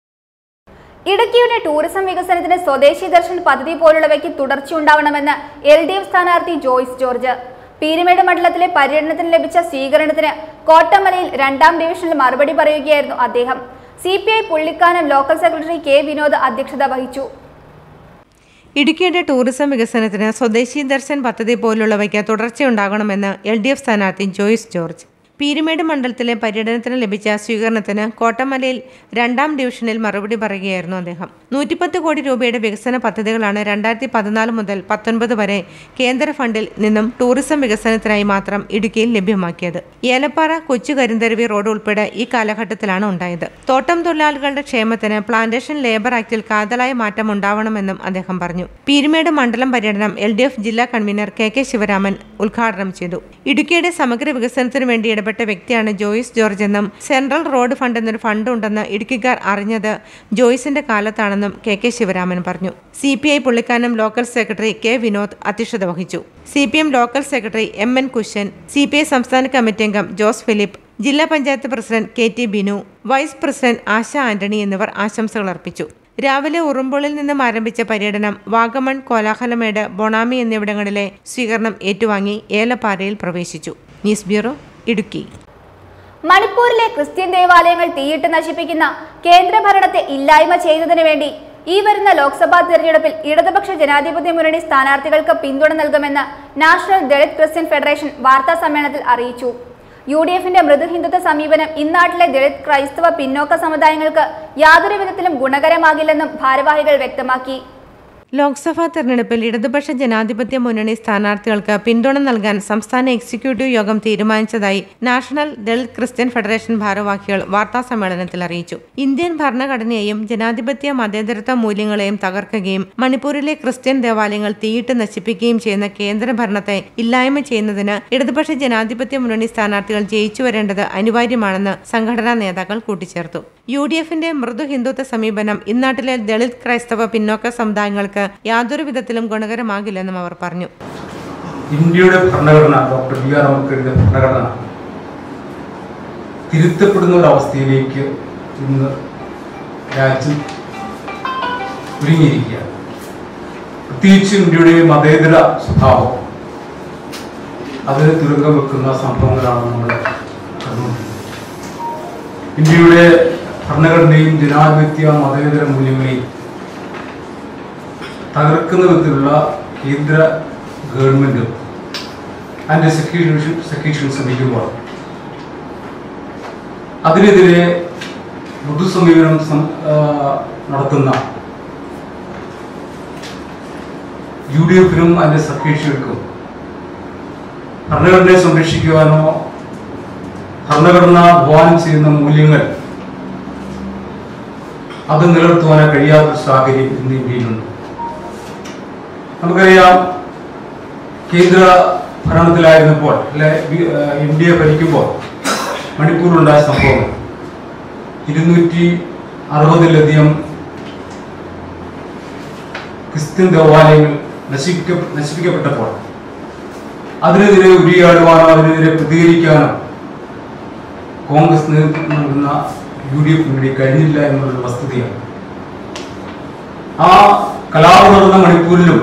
ഇടുക്കിയുടെ ടൂറിസം വികസനത്തിന് സ്വദേശി ദർശൻ പദ്ധതി പോലുള്ളവയ്ക്ക് തുടർച്ചയുണ്ടാവണമെന്ന് എൽ ഡി എഫ് സ്ഥാനാർത്ഥി ജോയ്സ് ജോർജ് പീരുമേട് മണ്ഡലത്തിലെ പര്യടനത്തിന് ലഭിച്ച സ്വീകരണത്തിന് കോട്ടമലയിൽ രണ്ടാം ഡിവിഷനിൽ മറുപടി പറയുകയായിരുന്നു അദ്ദേഹം C P I Pullikkanam local secretary K Vinod അധ്യക്ഷത വഹിച്ചു ഇടുക്കിയുടെ ടൂറിസം വികസനത്തിന് സ്വദേശി ദർശൻ പദ്ധതി പോലുള്ളവയ്ക്ക് തുടർച്ചയുണ്ടാകണമെന്ന് എൽ ഡി എഫ് സ്ഥാനാർത്ഥി ജോയിസ് ജോർജ് പീരുമേട് മണ്ഡലത്തിലെ പര്യടനത്തിന് ലഭിച്ച സ്വീകരണത്തിന് കോട്ടമലയിൽ രണ്ടാം ഡിവിഷനിൽ മറുപടി പറയുകയായിരുന്നു അദ്ദേഹം നൂറ്റിപ്പത്ത് കോടി രൂപയുടെ വികസന പദ്ധതികളാണ് രണ്ടായിരത്തി പതിനാല് മുതൽ പത്തൊൻപത് വരെ കേന്ദ്ര ഫണ്ടിൽ നിന്നും ടൂറിസം വികസനത്തിനായി മാത്രം ഇടുക്കിയിൽ ലഭ്യമാക്കിയത് ഏലപ്പാറ കൊച്ചു കരിന്തരുവി റോഡ് ഉൾപ്പെടെ ഈ കാലഘട്ടത്തിലാണ് ഉണ്ടായത് തോട്ടം തൊഴിലാളികളുടെ ക്ഷേമത്തിന് പ്ലാന്റേഷൻ ലേബർ ആക്ടിൽ കാതലായ മാറ്റം ഉണ്ടാവണമെന്നും അദ്ദേഹം പറഞ്ഞു പീരുമേട് മണ്ഡലം പര്യടനം എൽ ഡി എഫ് ജില്ലാ കൺവീനർ കെ കെ ശിവരാമൻ ഉദ്ഘാടനം ചെയ്തു ഇടുക്കിയുടെ സമഗ്ര വികസനത്തിനു വേണ്ടി ഇടപെട്ട വ്യക്തിയാണ് ജോയിസ് ജോർജ് എന്നും സെൻട്രൽ റോഡ് ഫണ്ട് എന്നൊരു ഫണ്ട് ഉണ്ടെന്ന് ഇടുക്കിക്കാർ അറിഞ്ഞത് ജോയിസിന്റെ കാലത്താണെന്നും കെ കെ ശിവരാമൻ പറഞ്ഞു C P I Pullikkanam local secretary K Vinod അധ്യക്ഷത വഹിച്ചു C P M local secretary M N Kushan C P I സംസ്ഥാന കമ്മിറ്റി അംഗം ജോസ് ഫിലിപ്പ് ജില്ലാ panchayat president K T Binu vice president Asha Antony എന്നിവർ ആശംസകൾ അർപ്പിച്ചു രാവിലെ ഉറുമ്പുളിൽ നിന്നും ആരംഭിച്ച പര്യടനം വാഗമൺ കോലാഹലമേട് ബൊണാമി എന്നിവിടങ്ങളിലെ സ്വീകരണം ഏറ്റുവാങ്ങി ഏലപ്പാറയിൽ പ്രവേശിച്ചു ന്യൂസ് ബ്യൂറോ ഇടുക്കി മണിപ്പൂരിലെ ക്രിസ്ത്യൻ ദേവാലയങ്ങൾ തീയിട്ട് നശിപ്പിക്കുന്ന കേന്ദ്ര ഭരണത്തെ ഇല്ലായ്മ ചെയ്യുന്നതിന് വേണ്ടി ഈ വരുന്ന ലോക്സഭാ തെരഞ്ഞെടുപ്പിൽ ഇടതുപക്ഷ ജനാധിപത്യ മുന്നണി സ്ഥാനാർത്ഥികൾക്ക് പിന്തുണ നൽകുമെന്ന് നാഷണൽ ദളിത് ക്രിസ്ത്യൻ ഫെഡറേഷൻ വാർത്താ സമ്മേളനത്തിൽ അറിയിച്ചു യു ഡി എഫിന്റെ മൃദു ഹിന്ദുത്വ സമീപനം ഇന്നാട്ടിലെ ദളിത് ക്രൈസ്തവ പിന്നോക്ക സമുദായങ്ങൾക്ക് യാതൊരു വിധത്തിലും ഗുണകരമാകില്ലെന്നും ഭാരവാഹികൾ വ്യക്തമാക്കി ലോക്സഭാ തെരഞ്ഞെടുപ്പിൽ ഇടതുപക്ഷ ജനാധിപത്യ മുന്നണി സ്ഥാനാർത്ഥികൾക്ക് പിന്തുണ നൽകാൻ സംസ്ഥാന എക്സിക്യൂട്ടീവ് യോഗം തീരുമാനിച്ചതായി നാഷണൽ ദളിത് ക്രിസ്ത്യൻ ഫെഡറേഷൻ ഭാരവാഹികൾ വാർത്താ സമ്മേളനത്തിൽ അറിയിച്ചു ഇന്ത്യൻ ഭരണഘടനയെയും ജനാധിപത്യ മതേതരത്വ മൂല്യങ്ങളെയും തകർക്കുകയും മണിപ്പൂരിലെ ക്രിസ്ത്യൻ ദേവാലയങ്ങൾ തീയിട്ട് നശിപ്പിക്കുകയും ചെയ്യുന്ന കേന്ദ്ര ഭരണത്തെ ഇല്ലായ്മ ചെയ്യുന്നതിന് ഇടതുപക്ഷ ജനാധിപത്യ മുന്നണി സ്ഥാനാർത്ഥികൾ ജയിച്ചു വരേണ്ടത് അനിവാര്യമാണെന്ന് സംഘടനാ നേതാക്കൾ കൂട്ടിച്ചേർത്തു യു ഡി എഫിന്റെ മൃദു ഹിന്ദുത്വ സമീപനം ഇന്നാട്ടിലെ ദളിത് ക്രൈസ്തവ പിന്നോക്ക സമുദായങ്ങൾക്ക് യാതൊരു വിധത്തിലും ഗുണകരമാകില്ലെന്നും അവർ പറഞ്ഞു ഇന്ത്യയുടെ ഭരണഘടന ഡോക്ടർ ബി ആർ അംബേദ്കറിന്റെ ഭരണഘടന തിരുത്തപ്പെടുന്ന ഒരു അവസ്ഥയിലേക്ക് ഇന്ന് രാജ്യം ഒരുങ്ങിയിരിക്കുകയാണ് പ്രത്യേകിച്ച് ഇന്ത്യയുടെ മതേതര സ്വഭാവം അതിന് തുരങ്കം വെക്കുന്ന സംഭവങ്ങളാണ് നമ്മൾ കണ്ടുകൊണ്ടിരിക്കുന്നത് ഇന്ത്യയുടെ ഭരണഘടനയും ജനാധിപത്യ മതേതര മൂല്യങ്ങളെയും തകർക്കുന്ന വിധത്തിലുള്ള കേന്ദ്ര ഗവൺമെന്റും അതിന്റെ സെക്യൂഷൻ സെക്യൂഷൻ ശ്രമിക്കുമ്പോൾ അതിനെതിരെ മൃദുസമീപനം സം- ആ, നടത്തുന്ന യു ഡി എഫിനും അതിന്റെ സഖ്യകക്ഷികൾക്കും ഭരണഘടനയെ സംരക്ഷിക്കുവാനോ ഭരണഘടന ആഹ്വാനം ചെയ്യുന്ന മൂല്യങ്ങൾ അത് നിലനിർത്തുവാനോ കഴിയാത്ത സാഹചര്യം ഇന്ന് ഇന്ത്യയിലുണ്ട് നമുക്കറിയാം കേന്ദ്ര ഭരണത്തിലായിരുന്നപ്പോൾ അല്ലെ ബി- ആ, ഇന്ത്യ ഭരിക്കുമ്പോൾ മണിപ്പൂരിലുണ്ടായ സംഭവം ഇരുന്നൂറ്റി അറുപതിലധികം ക്രിസ്ത്യൻ ദേവാലയങ്ങൾ നശിപ്പിക്ക നശിപ്പിക്കപ്പെട്ടപ്പോൾ അതിനെതിരെ ഉരിയാടുവാനോ അതിനെതിരെ പ്രതികരിക്കാനോ കോൺഗ്രസ് നേതൃത്വം നൽകുന്ന യു ഡി എഫ് വേണ്ടി കഴിഞ്ഞില്ല എന്നുള്ളൊരു വസ്തുതയാണ് ആ കലാപം നടന്ന മണിപ്പൂരിലും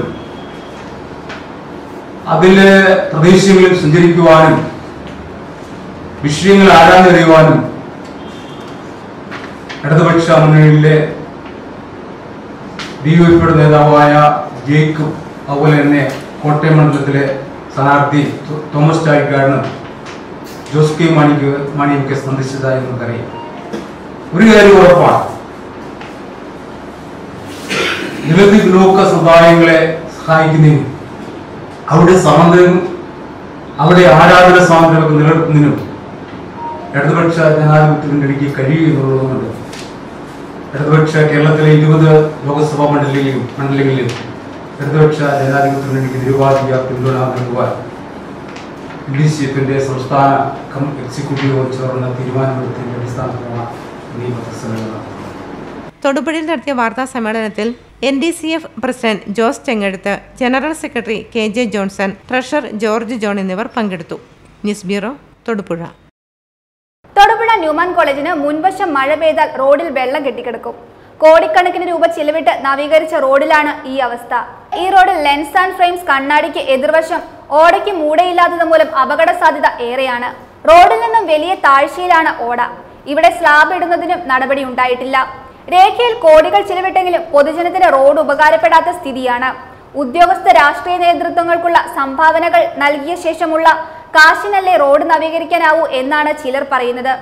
അതിലെ പ്രദേശങ്ങളിൽ സഞ്ചരിക്കുവാനും വിഷയങ്ങൾ ആരാഞ്ഞറിയുവാനും ഇടതുപക്ഷ മുന്നണിയിലെ ഡി യു എഫിയുടെ നേതാവായ ജേക്കബ് അതുപോലെ തന്നെ കോട്ടയം മണ്ഡലത്തിലെ സ്ഥാനാർത്ഥി തോ- തോമസ് ചാഴിക്കാടനും ജോസ് കെ മാണിക്ക് മാണിയൊക്കെ സന്ദർശിച്ചതായി നമുക്കറിയാം ഒരു കാര്യം ഉറപ്പാണ് നിരവധി പിന്നോക്ക സമുദായങ്ങളെ സഹായിക്കുന്നതിനും അവിടെ സ്വാതന്ത്ര്യം അവിടെ ആരാധന സ്വാതന്ത്ര്യമൊക്കെ നിലനിർത്തുന്നതിനും ഇടതുപക്ഷ ജനാധിപത്യ മുന്നണിക്ക് കഴിയും എന്നുള്ളതുകൊണ്ട് ഇടതുപക്ഷ കേരളത്തിലെ ഇരുപത് ലോക്സഭാ മണ്ഡലങ്ങളിലും മണ്ഡലങ്ങളിലും ഇടതുപക്ഷ ജനാധിപത്യ മുന്നണിക്ക് നിരുപാധിക പിന്തുണ നൽകുവാൻ ഡി സി എഫിന്റെ സംസ്ഥാന കം എക്സിക്യൂട്ടീവ് ചേർന്ന തീരുമാനമെടുത്തതിന്റെ അടിസ്ഥാനത്തിലാണ് ഈ പത്രസമ്മേളനം നടത്തുന്നത്. തൊടുപുഴയിൽ നടത്തിയ വാർത്താ സമ്മേളനത്തിൽ N D C F president Jose Chengeduth general secretary K J Johnson treasurer George John എന്നിവർ പങ്കെടുത്തു news bureau Thodupuzha Thodupuzha Newman കോളേജിന് മുൻവശം മഴ പെയ്താൽ റോഡിൽ വെള്ളം കെട്ടിക്കിടക്കും കോടിക്കണക്കിന് രൂപ ചിലവിട്ട് നവീകരിച്ച റോഡിലാണ് ഈ അവസ്ഥ ഈ റോഡിൽ ലെൻസ് ആൻഡ് ഫ്രെയിംസ് കണ്ണാടിക്ക് എതിർവശം ഓടയ്ക്ക് മൂടയില്ലാത്തത് മൂലം അപകട സാധ്യത ഏറെയാണ് റോഡിൽ നിന്നും വലിയ താഴ്ചയിലാണ് ഓട ഇവിടെ സ്ലാബ് ഇടുന്നതിനും നടപടി ഉണ്ടായിട്ടില്ല രേഖയിൽ കോടികൾ ചിലവിട്ടെങ്കിലും പൊതുജനത്തിന് റോഡ് ഉപകാരപ്പെടാത്ത സ്ഥിതിയാണ് ഉദ്യോഗസ്ഥ രാഷ്ട്രീയ നേതൃത്വങ്ങൾക്കുള്ള സംഭാവനകൾ നൽകിയ ശേഷമുള്ള കാശിനല്ലേ റോഡ് നവീകരിക്കാനാവൂ എന്നാണ് ചിലർ പറയുന്നത്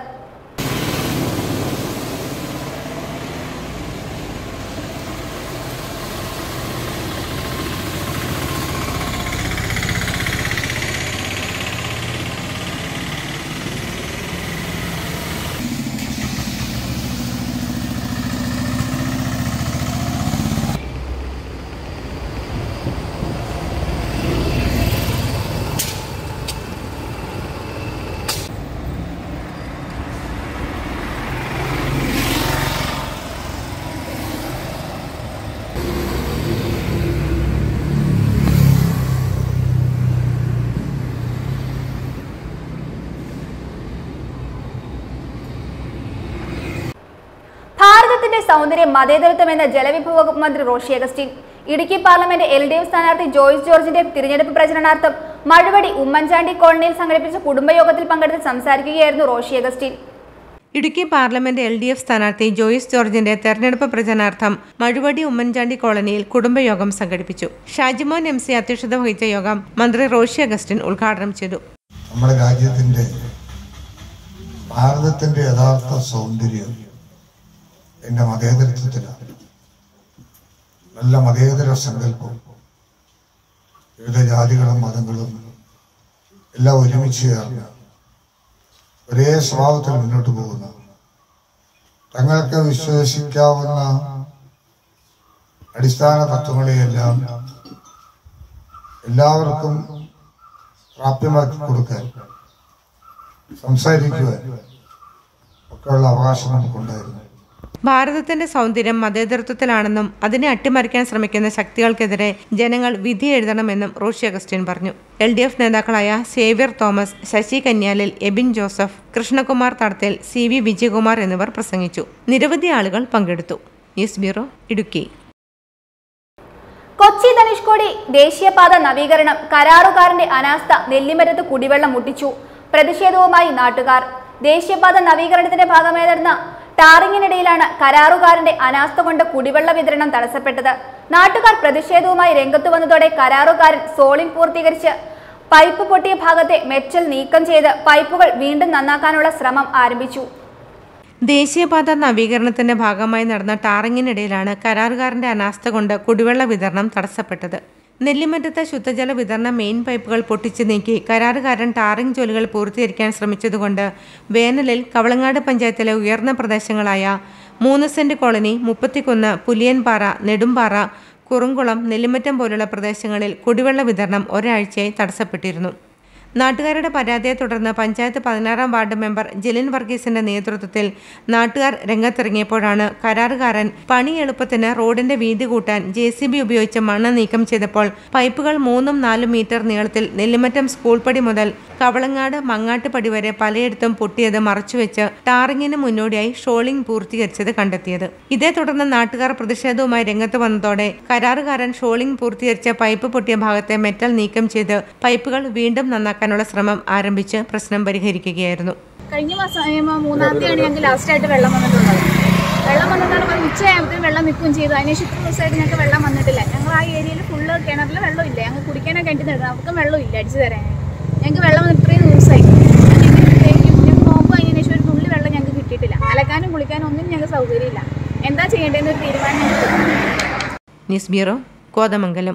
ഭാരതത്തിന്റെ സൗന്ദര്യം മതേതരത്വം എന്ന ജലവിഭവ വകുപ്പ് മന്ത്രി Roshi Augustine Idukki parliament L D F സ്ഥാനാർത്ഥി ജോയ്സ് ജോർജിന്റെ തിരഞ്ഞെടുപ്പ് പ്രചരണാർത്ഥം മഴുവടി ഉമ്മൻചാണ്ടി കോളനിയിൽ സംഘടിപ്പിച്ച കുടുംബയോഗത്തിൽ പങ്കെടുത്ത് സംസാരിക്കുകയായിരുന്നു Roshi Augustine Idukki parliament L D F സ്ഥാനാർത്ഥി ജോയിസ് ജോർജിന്റെ തെരഞ്ഞെടുപ്പ് പ്രചരണാർത്ഥം മഴുവടി ഉമ്മൻചാണ്ടി കോളനിയിൽ കുടുംബയോഗം സംഘടിപ്പിച്ചു ഷാജിമോൻ എം സി അധ്യക്ഷത വഹിച്ച യോഗം മന്ത്രി റോഷി അഗസ്റ്റിൻ ഉദ്ഘാടനം ചെയ്തു നമ്മുടെ രാജ്യത്തിൻ്റെ ഭാരതത്തിൻ്റെ യഥാർത്ഥ സൗന്ദര്യം എൻ്റെ മതേതരത്വത്തിലാണ് നല്ല മതേതര സങ്കല്പം വിവിധ ജാതികളും മതങ്ങളും എല്ലാം ഒരുമിച്ച് ചേർന്ന് ഒരേ സ്വഭാവത്തിൽ മുന്നോട്ട് പോകുന്ന തങ്ങൾക്ക് വിശ്വസിക്കാവുന്ന അടിസ്ഥാന തത്വങ്ങളെയെല്ലാം എല്ലാവർക്കും പ്രാപ്യമാക്കി കൊടുക്കാൻ സംസാരിക്കുവാൻ ഒക്കെയുള്ള അവകാശം നമുക്കുണ്ടായിരുന്നു ഭാരതത്തിന്റെ സൗന്ദര്യം മതേതരത്വത്തിലാണെന്നും അതിനെ അട്ടിമറിക്കാൻ ശ്രമിക്കുന്ന ശക്തികൾക്കെതിരെ ജനങ്ങൾ വിധി എഴുതണമെന്നും റോഷി അഗസ്റ്റിൻ പറഞ്ഞു എൽ ഡി എഫ് നേതാക്കളായ സേവ്യർ തോമസ് ശശി കന്യാലിൽ എബിൻ ജോസഫ് കൃഷ്ണകുമാർ തടത്തിൽ സി വി വിജയകുമാർ എന്നിവർ പ്രസംഗിച്ചു നിരവധി ആളുകൾ പങ്കെടുത്തു ന്യൂസ് ബ്യൂറോ ഇടുക്കി കൊച്ചി ധനുഷ്കോടി ദേശീയപാത നവീകരണം കരാറുകാരന്റെ അനാസ്ഥ നെല്ലിമരത്ത് കുടിവെള്ളം മുട്ടിച്ചു പ്രതിഷേധവുമായി നാട്ടുകാർ ദേശീയപാത നവീകരണത്തിന്റെ ഭാഗമായി നടന്ന ടാറിങ്ങിനിടയിലാണ് കരാറുകാരന്റെ അനാസ്ഥ കൊണ്ട് കുടിവെള്ള വിതരണം തടസ്സപ്പെട്ടത് നാട്ടുകാർ പ്രതിഷേധവുമായി രംഗത്തു വന്നതോടെ കരാറുകാരൻ സോളിംഗ് പൂർത്തീകരിച്ച് പൈപ്പ് പൊട്ടിയ ഭാഗത്തെ മെറ്റൽ നീക്കം ചെയ്ത് പൈപ്പുകൾ വീണ്ടും നന്നാക്കാനുള്ള ശ്രമം ആരംഭിച്ചു ദേശീയപാത നവീകരണത്തിന്റെ ഭാഗമായി നടന്ന ടാറിങ്ങിനിടയിലാണ് കരാറുകാരന്റെ അനാസ്ഥ കൊണ്ട് കുടിവെള്ള വിതരണം തടസ്സപ്പെട്ടത് നെല്ലിമറ്റത്തെ ശുദ്ധജല വിതരണ മെയിൻ പൈപ്പുകൾ പൊട്ടിച്ചു നീക്കി കരാറുകാരൻ ടാറിംഗ് ജോലികൾ പൂർത്തീകരിക്കാൻ ശ്രമിച്ചതുകൊണ്ട് വേനലിൽ കവളങ്ങാട് പഞ്ചായത്തിലെ ഉയർന്ന പ്രദേശങ്ങളായ മൂന്ന് സെന്റ് കോളനി മുപ്പത്തിക്കുന്ന് പുലിയൻപാറ നെടുമ്പാറ കുറുങ്കുളം നെല്ലിമറ്റം പോലുള്ള പ്രദേശങ്ങളിൽ കുടിവെള്ള വിതരണം ഒരാഴ്ചയായി തടസ്സപ്പെട്ടിരുന്നു നാട്ടുകാരുടെ പരാതിയെ തുടർന്ന് പഞ്ചായത്ത് പതിനാറാം വാർഡ് മെമ്പർ ജെലിൻ വർഗീസിന്റെ നേതൃത്വത്തിൽ നാട്ടുകാർ രംഗത്തിറങ്ങിയപ്പോഴാണ് കരാറുകാരൻ പണി എളുപ്പത്തിന് റോഡിന്റെ വീതി കൂട്ടാൻ ജെ സി ബി ഉപയോഗിച്ച് മണ്ണ് നീക്കം ചെയ്തപ്പോൾ പൈപ്പുകൾ മൂന്നും നാലും മീറ്റർ നീളത്തിൽ നെല്ലിമറ്റം സ്കൂൾ പടി മുതൽ കവളങ്ങാട് മങ്ങാട്ടുപടി വരെ പലയിടത്തും പൊട്ടിയത് മറച്ചുവെച്ച് ടാറിങ്ങിന് മുന്നോടിയായി ഷോളിംഗ് പൂർത്തീകരിച്ചത് കണ്ടെത്തിയത് ഇതേ തുടർന്ന് നാട്ടുകാർ പ്രതിഷേധവുമായി രംഗത്ത് വന്നതോടെ കരാറുകാരൻ ഷോളിംഗ് പൂർത്തീകരിച്ച പൈപ്പ് പൊട്ടിയ ഭാഗത്തെ മെറ്റൽ നീക്കം ചെയ്ത് പൈപ്പുകൾ വീണ്ടും നന്നാക്കാനുള്ള ശ്രമം ആരംഭിച്ച് പ്രശ്നം പരിഹരിക്കുകയായിരുന്നു കഴിഞ്ഞ മാസം ഏ, മ- മൂന്നാം തീയതിയാണ് ഞങ്ങൾക്ക് ലാസ്റ്റ് ആയിട്ട് വെള്ളം വന്നിട്ടുള്ളത് വെള്ളം വന്നിട്ടാണ് പറഞ്ഞ് ഉച്ചയാകുമ്പോഴത്തേക്കും വെള്ളം നിൽക്കുകയും ചെയ്തു അതിനുശേഷം ഇത്ര ദിവസമായിട്ട് ഞങ്ങൾക്ക് വെള്ളം വന്നിട്ടില്ല ഞങ്ങൾ ആ ഏരിയയിൽ ഫുള്ള് കിണറിൽ വെള്ളമില്ല ഞങ്ങൾ കുടിക്കാനൊക്കെ കിണറ്റിൽ നിന്ന് നമുക്കും വെള്ളമില്ല അടിച്ചു തരാൻ ഞങ്ങൾക്ക് വെള്ളം വന്നിട്ട് ഇത്രയും ദിവസമായി ഞങ്ങൾക്ക് നോമ്പ് കഴിഞ്ഞതിന് ശേഷം ഒരു തുള്ളി വെള്ളം ഞങ്ങൾക്ക് കിട്ടിയിട്ടില്ല അലക്കാനും കുളിക്കാനും ഒന്നും ഞങ്ങൾക്ക് സൗകര്യമില്ല എന്താ ചെയ്യേണ്ടതെന്ന് ഒരു തീരുമാനം ഞങ്ങൾക്ക് ന്യൂസ് ബ്യൂറോ കോതമംഗലം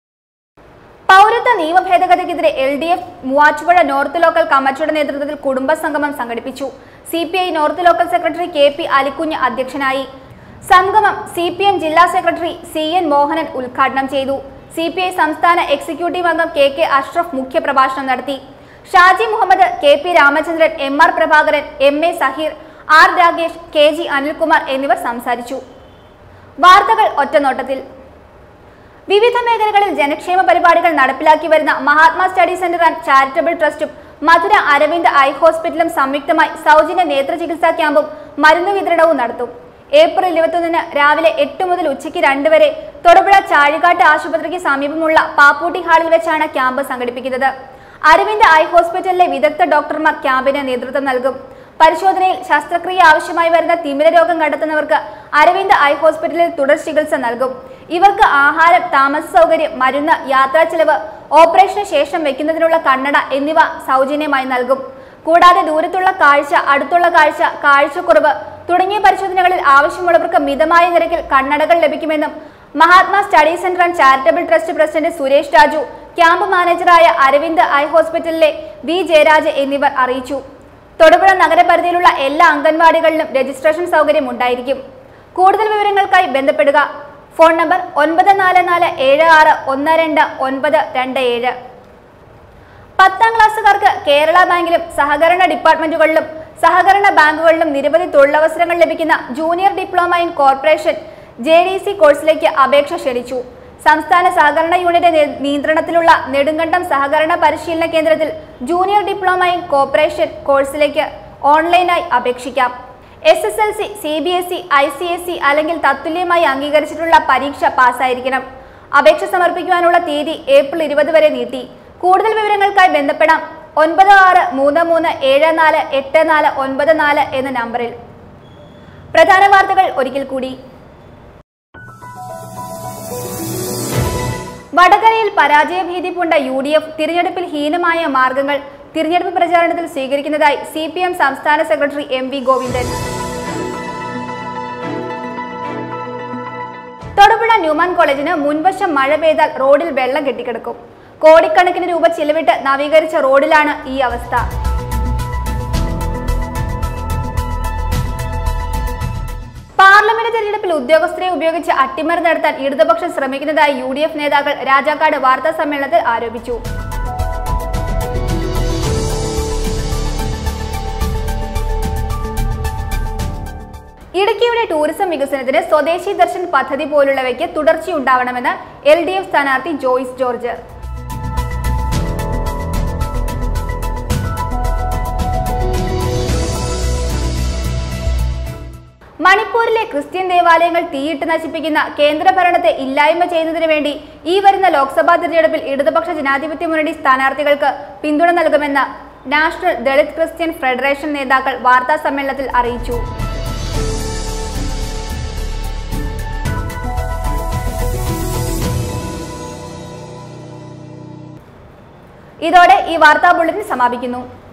പൗരത്വ നിയമ ഭേദഗതിക്കെതിരെ L D F Muvattupuzha north local കമ്മിറ്റിയുടെ നേതൃത്വത്തിൽ കുടുംബ സംഗമം സംഘടിപ്പിച്ചു C P I north local secretary K P Alikunju അധ്യക്ഷനായി സംഗമം സി പി എം ജില്ലാ സെക്രട്ടറി സി എൻ മോഹനൻ ഉദ്ഘാടനം ചെയ്തു സി പി ഐ സംസ്ഥാന എക്സിക്യൂട്ടീവ് അംഗം കെ കെ അഷ്റഫ് മുഖ്യപ്രഭാഷണം നടത്തി Shaji Muhammad K P Ramachandran M R Prabhakaran M A Saheer R Ragesh K G Anilkumar എന്നിവർ സംസാരിച്ചു വാർത്തകൾ ഒറ്റനോട്ടത്തിൽ വിവിധ മേഖലകളിൽ ജനക്ഷേമ പരിപാടികൾ നടപ്പിലാക്കി വരുന്ന Mahatma study centre and charitable ട്രസ്റ്റും മധുര അരവിന്ദ് ഐ ഹോസ്പിറ്റലും സംയുക്തമായി സൗജന്യ നേത്ര ചികിത്സാ ക്യാമ്പും മരുന്ന് വിതരണവും നടത്തും ഏപ്രിൽ ഇരുപത്തൊന്നിന് രാവിലെ എട്ട് മുതൽ ഉച്ചയ്ക്ക് രണ്ട് വരെ തൊടുപുഴ ചാഴിക്കാട്ട് ആശുപത്രിക്ക് സമീപമുള്ള പാപ്പൂട്ടി ഹാളിൽ വെച്ചാണ് ക്യാമ്പ് സംഘടിപ്പിക്കുന്നത് അരവിന്ദ് ഐ ഹോസ്പിറ്റലിലെ വിദഗ്ധ ഡോക്ടർമാർ ക്യാമ്പിന് നേതൃത്വം നൽകും പരിശോധനയിൽ ശസ്ത്രക്രിയ ആവശ്യമായി വരുന്ന തിമിര രോഗം കണ്ടെത്തുന്നവർക്ക് അരവിന്ദ് ഐ ഹോസ്പിറ്റലിൽ തുടർ ചികിത്സ നൽകും ഇവർക്ക് ആഹാരം താമസ സൗകര്യം മരുന്ന് യാത്രാ ചെലവ് ഓപ്പറേഷന് ശേഷം വെക്കുന്നതിനുള്ള കണ്ണട എന്നിവ സൗജന്യമായി നൽകും കൂടാതെ ദൂരത്തുള്ള കാഴ്ച അടുത്തുള്ള കാഴ്ച കാഴ്ചക്കുറവ് തുടങ്ങിയ പരിശോധനകളിൽ ആവശ്യമുള്ളവർക്ക് മിതമായ നിരക്കിൽ കണ്ണടകൾ ലഭിക്കുമെന്നും Mahatma study centre and charitable trust president Suresh Raju camp മാനേജറായ അരവിന്ദ് ഐ ഹോസ്പിറ്റലിലെ വി ജയരാജ് എന്നിവർ അറിയിച്ചു തൊടുപുഴ നഗരപരിധിയിലുള്ള എല്ലാ അംഗൻവാടികളിലും രജിസ്ട്രേഷൻ സൗകര്യം ഉണ്ടായിരിക്കും കൂടുതൽ വിവരങ്ങൾക്കായി ബന്ധപ്പെടുക ഫോൺ നമ്പർ ഒൻപത് നാല് നാല് ഏഴ് ആറ് ഒന്ന് രണ്ട് ഒൻപത് രണ്ട് ഏഴ് പത്താം ക്ലാസ്സുകാർക്ക് കേരള ബാങ്കിലും സഹകരണ ഡിപ്പാർട്ട്മെന്റുകളിലും സഹകരണ ബാങ്കുകളിലും നിരവധി തൊഴിലവസരങ്ങൾ ലഭിക്കുന്ന junior diploma in corporation J D C കോഴ്സിലേക്ക് അപേക്ഷ ക്ഷണിച്ചു സംസ്ഥാന സഹകരണ യൂണിറ്റ് നേ- നിയന്ത്രണത്തിലുള്ള നെടുങ്കണ്ടം സഹകരണ പരിശീലന കേന്ദ്രത്തിൽ ജൂനിയർ ഡിപ്ലോമ ഇൻ കോർപ്പറേഷൻ കോഴ്സിലേക്ക് ഓൺലൈനായി അപേക്ഷിക്കാം S S L C C B S E I C S C അല്ലെങ്കിൽ തത്തുല്യമായി അംഗീകരിച്ചിട്ടുള്ള പരീക്ഷ പാസ്സായിരിക്കണം അപേക്ഷ സമർപ്പിക്കുവാനുള്ള തീയതി ഏപ്രിൽ ഇരുപത് വരെ നീട്ടി കൂടുതൽ വിവരങ്ങൾക്കായി ബന്ധപ്പെടാം ഒൻപത് ആറ് മൂന്ന് മൂന്ന് ഏഴ് നാല് എട്ട് നാല് ഒൻപത് നാല് എന്ന നമ്പറിൽ പ്രധാന വാർത്തകൾ ഒരിക്കൽ കൂടി വടകരയിൽ പരാജയഭീതി പൂണ്ട യു ഡി എഫ് തിരഞ്ഞെടുപ്പിൽ ഹീനമായ മാർഗങ്ങൾ തിരഞ്ഞെടുപ്പ് പ്രചാരണത്തിൽ സ്വീകരിക്കുന്നതായി സി പി എം സംസ്ഥാന secretary M V Govindan Thodupuzha Newman കോളേജിന് മുൻവശം മഴ പെയ്താൽ റോഡിൽ വെള്ളം കെട്ടിക്കിടക്കും കോടിക്കണക്കിന് രൂപ ചിലവിട്ട് നവീകരിച്ച റോഡിലാണ് ഈ അവസ്ഥ പാർലമെന്റ് തെരഞ്ഞെടുപ്പിൽ ഉദ്യോഗസ്ഥരെ ഉപയോഗിച്ച് അട്ടിമറി നടത്താൻ ഇടതുപക്ഷം ശ്രമിക്കുന്നതായി യു ഡി എഫ് നേതാക്കൾ രാജാക്കാട് വാർത്താ സമ്മേളനത്തിൽ ആരോപിച്ചു ഇടുക്കിയുടെ ടൂറിസം വികസനത്തിന് സ്വദേശി ദർശൻ പദ്ധതി പോലുള്ളവയ്ക്ക് തുടർച്ചയുണ്ടാവണമെന്ന് എൽ ഡി എഫ് സ്ഥാനാർത്ഥി ജോയ്സ് ജോർജ് മണിപ്പൂരിലെ ക്രിസ്ത്യൻ ദേവാലയങ്ങൾ തീയിട്ട് നശിപ്പിക്കുന്ന കേന്ദ്രഭരണത്തെ ഇല്ലായ്മ ചെയ്യുന്നതിന് വേണ്ടി ഈ വരുന്ന ലോക്സഭാ തിരഞ്ഞെടുപ്പിൽ ഇടതുപക്ഷ ജനാധിപത്യ മുന്നണി സ്ഥാനാർത്ഥികൾക്ക് പിന്തുണ നൽകുമെന്ന് നാഷണൽ ദളിത് ക്രിസ്ത്യൻ ഫെഡറേഷൻ നേതാക്കൾ വാർത്താ സമ്മേളനത്തിൽ അറിയിച്ചു ഇതോടെ ഈ വാർത്താ ബുള്ളറ്റിൻ സമാപിക്കുന്നു